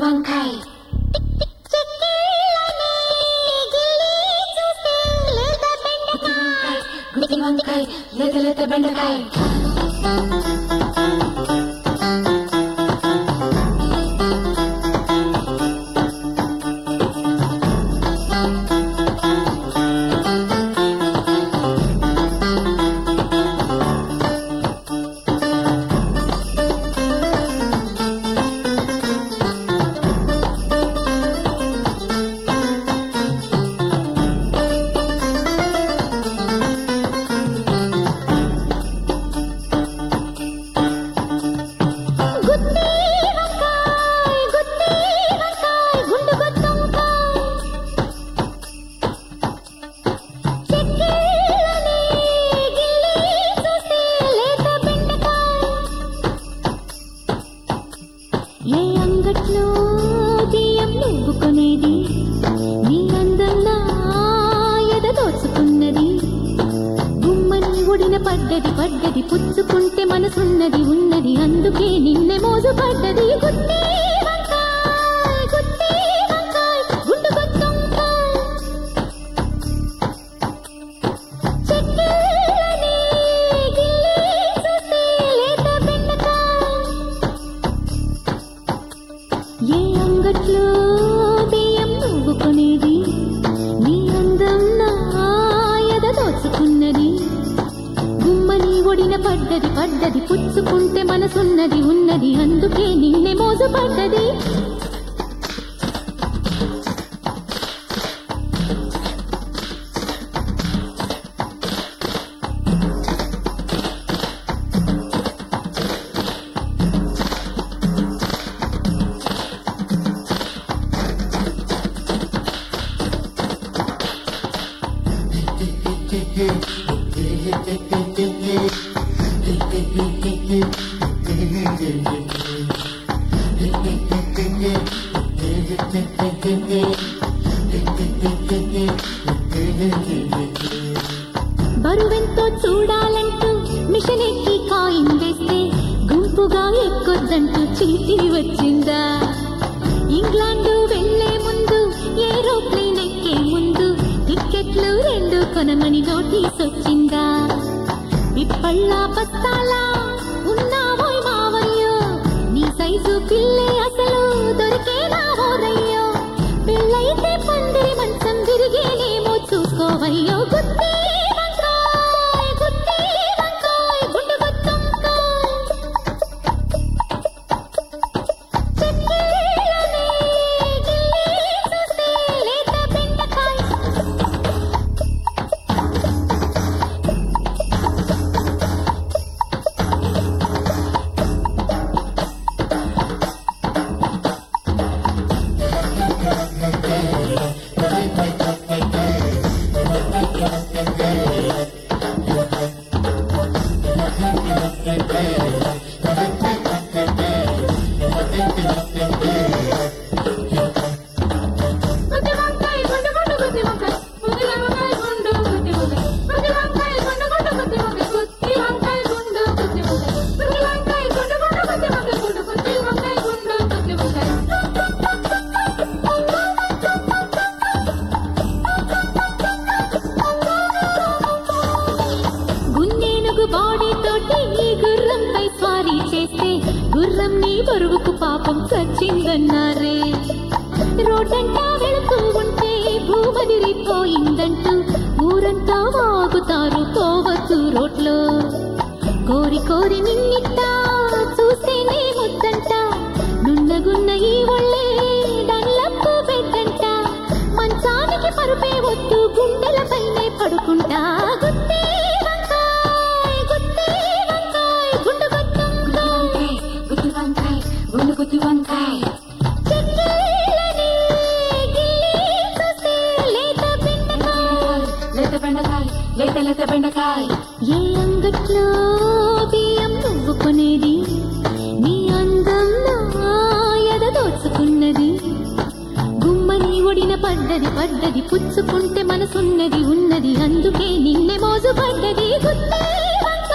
వంకాయ్ గుత్తి వంకాయ్ లేత లేత బెండకాయ్ ఏ అంగట్లో బియ్యం నువ్వు కొనేది నీ అందంగా ఎద దోచుకున్నది గుమ్మని ఒడిన పడ్డది పడ్డది పుచ్చుకుంటే మనసున్నది ఉన్నది అందుకే నిన్నె మోజు పడ్డది గుత్తి వంకాయ్, గుత్తి వంకాయ్, గుండు గుత్తొంకాయ్. చెక్కిళ్ళని గిల్లి చూస్తే లేత బెండకాయ్. ఏ అంగట్లో బియ్యం నువ్వు కొనేది నీ అందం నా ఎద దోచుకున్నది గుమ్మని ఒడిన పడ్డది పడ్డది పుచ్చుకుంటే మనసున్నది ఉన్నది అందుకే నిన్నే మోజు పడ్డది బరువెంతో చూడాలంటూ మిషన్ ఎక్కి కాయిన్ వేస్తే గుంపుగా ఎక్కొద్దంటూ చీటీ వచ్చిందా ఇంగ్లాండు వెళ్లే ముందు ఏరోప్లేన్ ఎక్కే ముందు టిక్కెట్లు రెండు కొనమని నోటీస్ వచ్చిందా పిప్పళ్ళ బస్తాలా ఉన్నావోయ్ మావయ్యో నీ సైజు పిల్లే అసలు దొరికేనా ఓరయ్యో పెళ్ళైతే పందిరి మంచం తిరిగేనేమో చూసుకోవయ్యో గుత్తి వంకాయ్, గుత్తి వంకాయ్, గుండు గుత్తొంకాయ్. చెక్కిళ్ళని గిల్లి చూస్తే లేత బెండకాయ్. గుత్తి వంకాయ్ గుండు గుండు గుత్తి వంకాయ్ గుత్తి వంకాయ్ గుండు గుత్తి వంకాయ్ గుత్తి వంకాయ్ గుండు గుండు గుత్తి వంకాయ్ గుత్తి వంకాయ్ గుత్తి వంకాయ్ గుండు గుండు గుత్తి వంకాయ్ గుండు గుత్తి వంకాయ్ గున్నేనుగు బాడీ తోటి ఈ గుర్రంపై స్వారీ చేస్తే గుర్రం నీ బరువుకు పాపం చచ్చిందన్నారే రోడ్డంటా వెళుతూ ఉంటే భూమదిరిపోయిందంటూ ఊరంతా వాగుతారు పోవచ్చు రోడ్లో కోరి కోరి నిన్నిట్టా చూస్తేనే ముద్దంట నున్నగున్న ఈ ఒళ్ళే డల్లప్పు బెడ్డంట మంచానికి పరుపే వద్దు గుండెలపైనే పడుకుంటా గుత్తి వంకాయ్, గుత్తి వంకాయ్, గుండు గుత్తొంకాయ్. గుత్తి వంకాయ్ గుండు గుత్తి వంకాయ్ చెక్కిళ్ళని గిల్లి చూస్తే లేత బెండకాయ్. లేత బెండకాయ్ లేత లేత బెండకాయ్ ఏ అంగట్లో బియ్యం నువ్వు కొనేది నీ అందం నా ఎద దోచుకున్నది గుమ్మని ఒడిన పడ్డది పడ్డది పుచ్చుకుంటే మనసున్నది ఉన్నది అందుకే నిన్నె మోజు పడ్డది గుత్తి వంకాయ్.